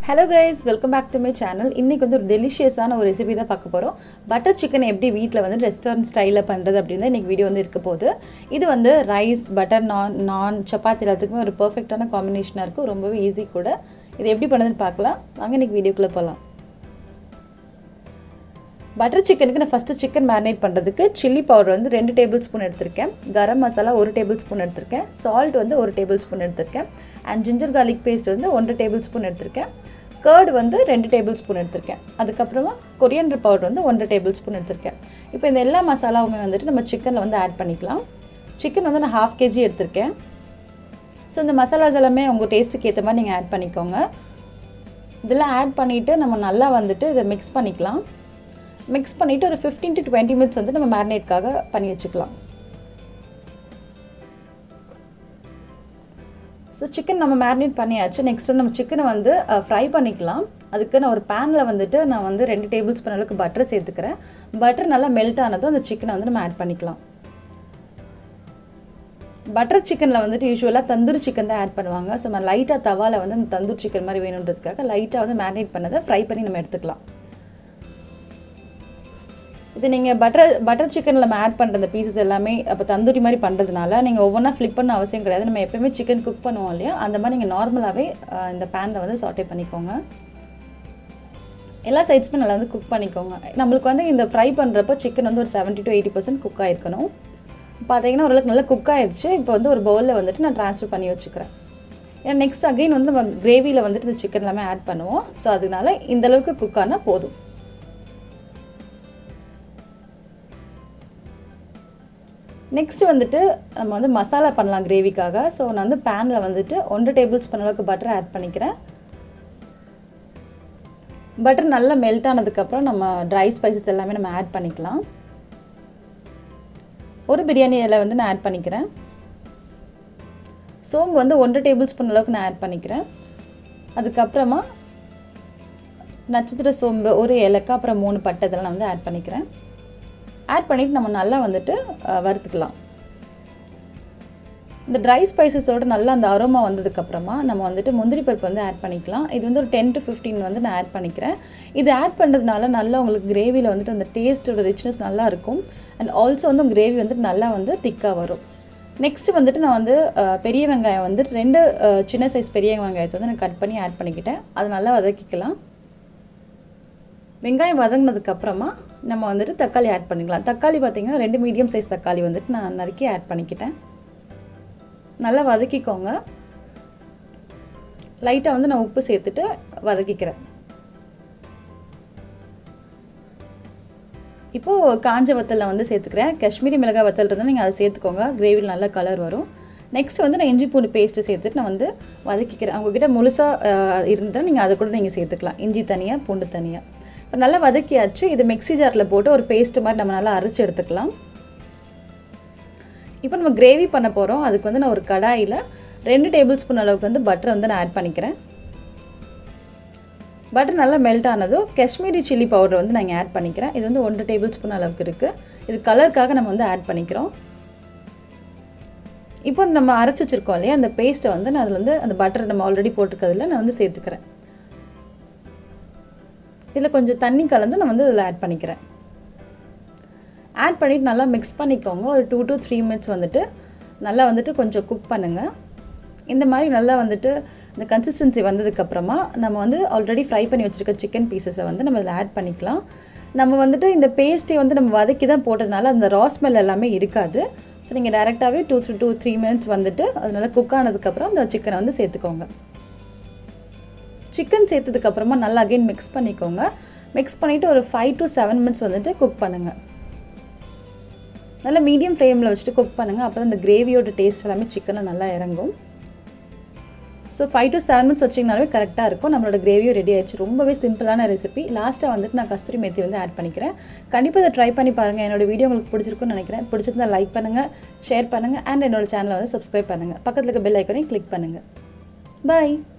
hello guys welcome back to my channel இன்றைக்கி வந்து ஒரு டெலிஷியஸான ஒரு ரெசிபி தான் பார்க்க போகிறோம் பட்டர் சிக்கன் எப்படி வீட்டில் வந்து ரெஸ்டாரண்ட் ஸ்டைலில் பண்ணுறது அப்படின்னு தான் இன்றைக்கி வீடியோ வந்து இருக்க போகுது இது வந்து ரைஸ் பட்டர் நான் நான் சப்பாத்தி எல்லாத்துக்குமே ஒரு பர்ஃபெக்டான காம்பினேஷனாக இருக்கும் ரொம்பவே ஈஸி கூட இது எப்படி பண்ணுறதுன்னு பார்க்கலாம் வாங்க இன்றைக்கி வீடியோக்குள்ளே போகலாம் பட்டர் சிக்கனுக்கு நான் ஃபஸ்ட்டு சிக்கன் மேரினேட் பண்ணுறதுக்கு சில்லி பவுடர் வந்து ரெண்டு டேபிள் ஸ்பூன் எடுத்திருக்கேன் கரம் மசாலா ஒரு டேபிள் ஸ்பூன் எடுத்திருக்கேன் சால்ட் வந்து ஒரு டேபிள் ஸ்பூன் எடுத்திருக்கேன் அண்ட் ஜிஞ்சர் garlic பேஸ்ட் வந்து ஒன்றரை டேபிள் ஸ்பூன் எடுத்திருக்கேன் கர்டு வந்து ரெண்டு டேபிள் ஸ்பூன் எடுத்திருக்கேன் அதுக்கப்புறமா கொரியண்டர் பவுடர் வந்து ஒன்றரை டேபிள் ஸ்பூன் எடுத்திருக்கேன் இப்போ இந்த எல்லா மசாலாவுமே வந்துட்டு நம்ம சிக்கனில் வந்து ஆட் பண்ணிக்கலாம் சிக்கன் வந்து நான் ஹாஃப் கேஜி எடுத்திருக்கேன் ஸோ இந்த மசாலாஸ் எல்லாமே உங்கள் டேஸ்ட்டுக்கு ஏற்ற மாதிரி நீங்கள் ஆட் பண்ணிக்கோங்க இதெல்லாம் ஆட் பண்ணிவிட்டு நம்ம நல்லா வந்துட்டு இதை மிக்ஸ் பண்ணிக்கலாம் மிக்ஸ் பண்ணிவிட்டு ஒரு ஃபிஃப்டீன் டு டுவெண்ட்டி மினிட்ஸ் வந்து நம்ம மேரினேட்காக பண்ணி வச்சுக்கலாம் ஸோ சிக்கன் நம்ம மேரினேட் பண்ணியாச்சு நெக்ஸ்ட் நம்ம சிக்கனை வந்து ஃப்ரை பண்ணிக்கலாம் அதுக்கு நான் ஒரு பேனில் வந்துட்டு நான் வந்து ரெண்டு டேபிள் ஸ்பூன் அளவுக்கு பட்டர் சேர்த்துக்கிறேன் பட்டர் நல்லா மெல்ட் ஆனதும் அந்த சிக்கனை வந்து நம்ம ஆட் பண்ணிக்கலாம் பட்டர் சிக்கனில் வந்துட்டு யூஸ்வலாக தந்தூரி சிக்கன் தான் ஆட் பண்ணுவாங்க ஸோ நம்ம லைட்டாக தவாவில் வந்து அந்த தந்தூரி சிக்கன் மாதிரி வேணுன்றதுக்காக லைட்டாக வந்து மேரினேட் பண்ணதை ஃப்ரை பண்ணி நம்ம எடுத்துக்கலாம் இது நீங்கள் பட்டர் பட்டர் சிக்கனில் நம்ம ஆட் பண்ணுற அந்த பீசஸ் எல்லாமே அப்போ தந்தூரி மாதிரி பண்ணுறதுனால நீங்கள் ஒவ்வொன்றா ஃப்ளிப் பண்ண அவசியம் கிடையாது நம்ம எப்பயுமே சிக்கன் குக் பண்ணுவோம் இல்லையா அந்த மாதிரி நீங்கள் நார்மலாகவே இந்த பேனில் வந்து சாட்டே பண்ணிக்கோங்க எல்லா சைட்ஸுமே நல்லா வந்து குக் பண்ணிக்கோங்க நம்மளுக்கு வந்து இந்த ஃப்ரை பண்ணுறப்போ சிக்கன் வந்து ஒரு seventy to eighty percent cook ஆகிருக்கணும் பார்த்தீங்கன்னா ஓரளவுக்கு நல்லா குக் ஆயிடுச்சு இப்போ வந்து ஒரு பவுலில் வந்துட்டு நான் ட்ரான்ஸ்ஃபர் பண்ணி வச்சுக்கிறேன் ஏன்னா நெக்ஸ்ட் அகைன் வந்து நம்ம கிரேவியில் வந்துட்டு இந்த சிக்கன் எல்லாமே ஆட் பண்ணுவோம் ஸோ அதனால இந்தளவுக்கு குக் ஆனால் போதும் நெக்ஸ்ட் வந்துட்டு நம்ம வந்து மசாலா பண்ணலாம் கிரேவிக்காக ஸோ நான் வந்து பேனில் வந்துட்டு ஒன்றரை டேபிள் ஸ்பூன் அளவுக்கு பட்டர் ஆட் பண்ணிக்கிறேன் பட்டர் நல்லா மெல்ட் ஆனதுக்கப்புறம் நம்ம ட்ரை ஸ்பைசஸ் எல்லாமே நம்ம ஆட் பண்ணிக்கலாம் ஒரு பிரியாணி இலை வந்து நான் ஆட் பண்ணிக்கிறேன் சோம்பு வந்து ஒன்றரை டேபிள் ஸ்பூன் அளவுக்கு நான் ஆட் பண்ணிக்கிறேன் அதுக்கப்புறமா நட்சத்திர சோம்பு ஒரு ஏலக்காய் அப்புறம் மூணு பட்டை இதெல்லாம் நான் வந்து ஆட் பண்ணிக்கிறேன் ஆட் பண்ணிவிட்டு நம்ம நல்லா வந்துட்டு வறுத்துக்கலாம் இந்த ட்ரை ஸ்பைசஸோடு நல்லா அந்த அரோமா வந்ததுக்கப்புறமா நம்ம வந்துட்டு முந்திரி பருப்பு வந்து ஆட் பண்ணிக்கலாம் இது வந்து ஒரு டென் டு ஃபிஃப்டீன் வந்து நான் ஆட் பண்ணிக்கிறேன் இது ஆட் பண்ணுறதுனால நல்லா உங்களுக்கு கிரேவியில் வந்துட்டு அந்த டேஸ்ட்டோட ரிச்னஸ் நல்லா இருக்கும் அண்ட் ஆல்சோ வந்து கிரேவி வந்துட்டு நல்லா வந்து திக்காக வரும் நெக்ஸ்ட் வந்துட்டு நான் வந்து பெரிய வெங்காயம் வந்து ரெண்டு சின்ன சைஸ் பெரிய வெங்காயத்தை வந்து நான் கட் பண்ணி ஆட் பண்ணிக்கிட்டேன் அது நல்லா வதக்கிக்கலாம் வெங்காயம் வதங்கினதுக்கப்புறமா நம்ம வந்துட்டு தக்காளி ஆட் பண்ணிக்கலாம் தக்காளி பார்த்திங்கன்னா ரெண்டு மீடியம் சைஸ் தக்காளி வந்துட்டு நான் நறுக்கி ஆட் பண்ணிக்கிட்டேன் நல்லா வதக்கிக்கோங்க லைட்டாக வந்து நான் உப்பு சேர்த்துட்டு வதக்கிக்கிறேன் இப்போது காஞ்ச வத்தலில் வந்து சேர்த்துக்கிறேன் காஷ்மீரி மிளகாய் வத்தல் இருந்தால் நீங்கள் அதை சேர்த்துக்கோங்க கிரேவியில் நல்ல கலர் வரும் நெக்ஸ்ட் வந்து நான் இஞ்சி பூண்டு பேஸ்ட்டு சேர்த்துட்டு நான் வந்து வதக்கிக்கிறேன் அவங்கக்கிட்ட முழுசாக இருந்ததுன்னா நீங்கள் அதை கூட நீங்கள் சேர்த்துக்கலாம் இஞ்சி தனியாக பூண்டு தனியாக இப்போ நல்லா வதக்கியாச்சு இது மிக்ஸி ஜாரில் போட்டு ஒரு பேஸ்ட் மாதிரி நம்ம நல்லா அரைச்சி எடுத்துக்கலாம் இப்போ நம்ம கிரேவி பண்ண போகிறோம் அதுக்கு வந்து நான் ஒரு கடாயில் ரெண்டு டேபிள் ஸ்பூன் அளவுக்கு வந்து பட்டர் வந்து நான் ஆட் பண்ணிக்கிறேன் பட்டர் நல்லா மெல்ட் ஆனதும் காஷ்மீரி சில்லி பவுடர் வந்து நான் ஆட் பண்ணிக்கிறேன் இது வந்து ஒன்றரை டேபிள் ஸ்பூன் அளவுக்கு இருக்குது இது கலருக்காக நம்ம வந்து ஆட் பண்ணிக்கிறோம் இப்போ நம்ம அரைச்சி வச்சுருக்கோம் இல்லையா அந்த பேஸ்ட்டை வந்து நான் அதில் வந்து அந்த பட்டர் நம்ம ஆல்ரெடி போட்டுக்கிறதுல நான் வந்து சேர்த்துக்கிறேன் இதில் கொஞ்சம் தண்ணி கலந்து நான் வந்து இதில் ஆட் பண்ணிக்கிறேன் ஆட் பண்ணிவிட்டு நல்லா மிக்ஸ் பண்ணிக்கோங்க ஒரு டூ டு த்ரீ மினிட்ஸ் வந்துட்டு நல்லா வந்துட்டு கொஞ்சம் குக் பண்ணுங்கள் இந்த மாதிரி நல்லா வந்துட்டு இந்த கன்சிஸ்டன்சி வந்ததுக்கப்புறமா நம்ம வந்து ஆல்ரெடி ஃப்ரை பண்ணி வச்சுருக்க சிக்கன் பீசஸை வந்து நம்ம இதில் ஆட் பண்ணிக்கலாம் நம்ம வந்துட்டு இந்த பேஸ்ட்டை வந்து நம்ம வதக்கி தான் போட்டதுனால அந்த ரா ஸ்மெல் எல்லாமே இருக்காது ஸோ நீங்கள் டேரெக்டாகவே two three two three minutes வந்துட்டு அது நல்லா குக் ஆனதுக்கப்புறம் அந்த சிக்கனை வந்து சேர்த்துக்கோங்க சிக்கன் சேர்த்ததுக்கப்புறமா நல்லா அகைன் மிக்ஸ் பண்ணிக்கோங்க மிக்ஸ் பண்ணிவிட்டு ஒரு ஃபைவ் டு செவன் மினிட்ஸ் வந்துட்டு குக் பண்ணுங்கள் நல்லா மீடியம் ஃப்ளேமில் வச்சுட்டு குக் பண்ணுங்கள் அப்போ தான் இந்த கிரேவியோட டேஸ்ட் எல்லாமே சிக்கனில் நல்லா இறங்கும் so five to seven minutes வச்சிங்கனாலே கரெக்டாக இருக்கும் நம்மளோட கிரேவியும் ரெடி ஆயிடுச்சு ரொம்பவே சிம்பிளான ரெசிபி லாஸ்ட்டாக வந்துட்டு நான் கஸ்தூரி மேத்தி வந்து ஆட் பண்ணிக்கிறேன் கண்டிப்பாக இதை ட்ரை பண்ணி பாருங்கள் என்னோட வீடியோ உங்களுக்கு பிடிச்சிருக்குன்னு நினைக்கிறேன் பிடிச்சிருந்தா லைக் பண்ணுங்கள் ஷேர் பண்ணுங்கள் அண்ட் என்னோட சேனலை வந்து சப்ஸ்கிரைப் பண்ணுங்கள் பக்கத்தில் இருக்க பெல் ஐக்கனையும் கிளிக் பண்ணுங்கள் பாய்